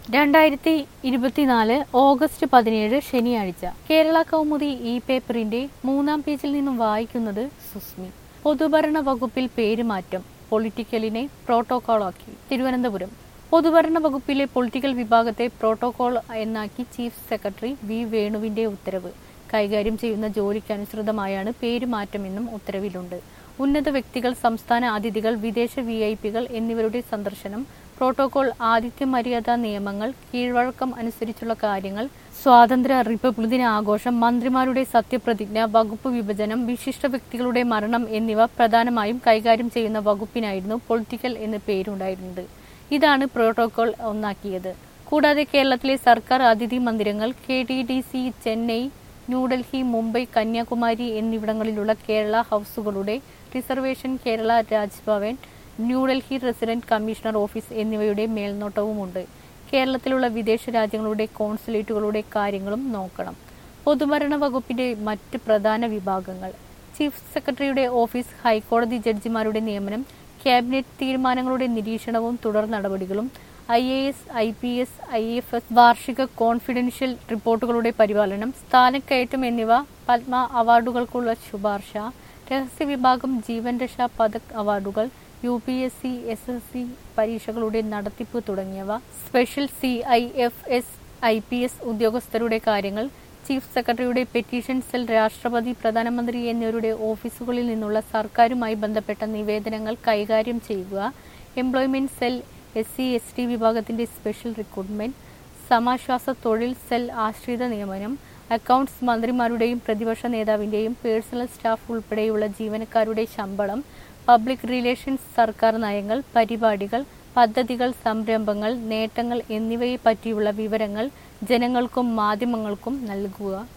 രണ്ടായിരത്തി ഇരുപത്തിനാല് ഓഗസ്റ്റ് പതിനേഴ് ശനിയാഴ്ച കേരള കൗമുദി ഇ പേപ്പറിന്റെ മൂന്നാം പേജിൽ നിന്നും വായിക്കുന്നത് സുസ്മി പൊതുഭരണ വകുപ്പിൽ പേരുമാറ്റം പൊളിറ്റിക്കലിനെ പ്രോട്ടോകോളാക്കി തിരുവനന്തപുരം പൊതുഭരണ വകുപ്പിലെ പൊളിറ്റിക്കൽ വിഭാഗത്തെ പ്രോട്ടോകോൾ എന്നാക്കി ചീഫ് സെക്രട്ടറി വി വേണുവിന്റെ ഉത്തരവ് കൈകാര്യം ചെയ്യുന്ന ജോലിക്കനുസൃതമായാണ് പേരുമാറ്റമെന്നും ഉത്തരവിലുണ്ട് ഉന്നത വ്യക്തികൾ സംസ്ഥാന അതിഥികൾ വിദേശ വി ഐ പികൾ എന്നിവരുടെ സന്ദർശനം പ്രോട്ടോകോൾ ആതിഥ്യ മര്യാദാ നിയമങ്ങൾ കീഴ്വഴക്കം അനുസരിച്ചുള്ള കാര്യങ്ങൾ സ്വാതന്ത്ര്യ റിപ്പബ്ലിക് ദിന ആഘോഷം മന്ത്രിമാരുടെ സത്യപ്രതിജ്ഞ വകുപ്പ് വിഭജനം വിശിഷ്ട വ്യക്തികളുടെ മരണം എന്നിവ പ്രധാനമായും കൈകാര്യം ചെയ്യുന്ന വകുപ്പിനായിരുന്നു പൊളിറ്റിക്കൽ എന്ന് പേരുണ്ടായിരുന്നത് ഇതാണ് പ്രോട്ടോകോൾ ഒന്നാക്കിയത് കൂടാതെ കേരളത്തിലെ സർക്കാർ അതിഥി മന്ദിരങ്ങൾ K T D C Chennai New Delhi Mumbai Kanyakumari എന്നിവിടങ്ങളിലുള്ള കേരള ഹൌസുകളുടെ reservation Kerala Raj Bhavan New Delhi resident commissioner office എന്നിവയുടെ മേൽനോട്ടവുമുണ്ട് കേരളത്തിലുള്ള വിദേശ രാജ്യങ്ങളുടെ കോൺസുലേറ്റുകളുടെ കാര്യങ്ങളും നോക്കണം പൊതുഭരണ വകുപ്പിന്റെ മറ്റ് പ്രധാന വിഭാഗങ്ങൾ ചീഫ് സെക്രട്ടറിയുടെ ഓഫീസ് ഹൈക്കോടതി ജഡ്ജിമാരുടെ നിയമനം ക്യാബിനറ്റ് തീരുമാനങ്ങളുടെ നിരീക്ഷണവും തുടർ നടപടികളും I A S I P S I F S വാർഷിക കോൺഫിഡൻഷ്യൽ റിപ്പോർട്ടുകളുടെ പരിപാലനം സ്ഥാനക്കയറ്റം എന്നിവ പത്മ അവാർഡുകൾക്കുള്ള ശുപാർശ രഹസ്യ വിഭാഗം ജീവൻ രക്ഷാ പതക് അവാർഡുകൾ U P S C S S C പരീക്ഷകളുടെ നടത്തിപ്പ് തുടങ്ങിയവ special C I F S I P S ഉദ്യോഗസ്ഥരുടെ കാര്യങ്ങൾ ചീഫ് സെക്രട്ടറിയുടെ പെറ്റീഷൻ സെൽ രാഷ്ട്രപതി പ്രധാനമന്ത്രി എന്നിവരുടെ ഓഫീസുകളിൽ നിന്നുള്ള സർക്കാരുമായി ബന്ധപ്പെട്ട നിവേദനങ്ങൾ കൈകാര്യം ചെയ്യുക employment cell S C S T വിഭാഗത്തിന്റെ സ്പെഷ്യൽ റിക്രൂട്ട്മെന്റ് സമാശ്വാസ തൊഴിൽ സെൽ ആശ്രിത നിയമനം അക്കൗണ്ട്സ് മന്ത്രിമാരുടെയും പ്രതിപക്ഷ നേതാവിന്റെയും പേഴ്സണൽ സ്റ്റാഫ് ഉൾപ്പെടെയുള്ള ജീവനക്കാരുടെ ശമ്പളം പബ്ലിക് റിലേഷൻസ് സർക്കാർ നയങ്ങൾ പരിപാടികൾ പദ്ധതികൾ സംരംഭങ്ങൾ നേട്ടങ്ങൾ എന്നിവയെ പറ്റിയുള്ള വിവരങ്ങൾ ജനങ്ങൾക്കും മാധ്യമങ്ങൾക്കും നൽകുക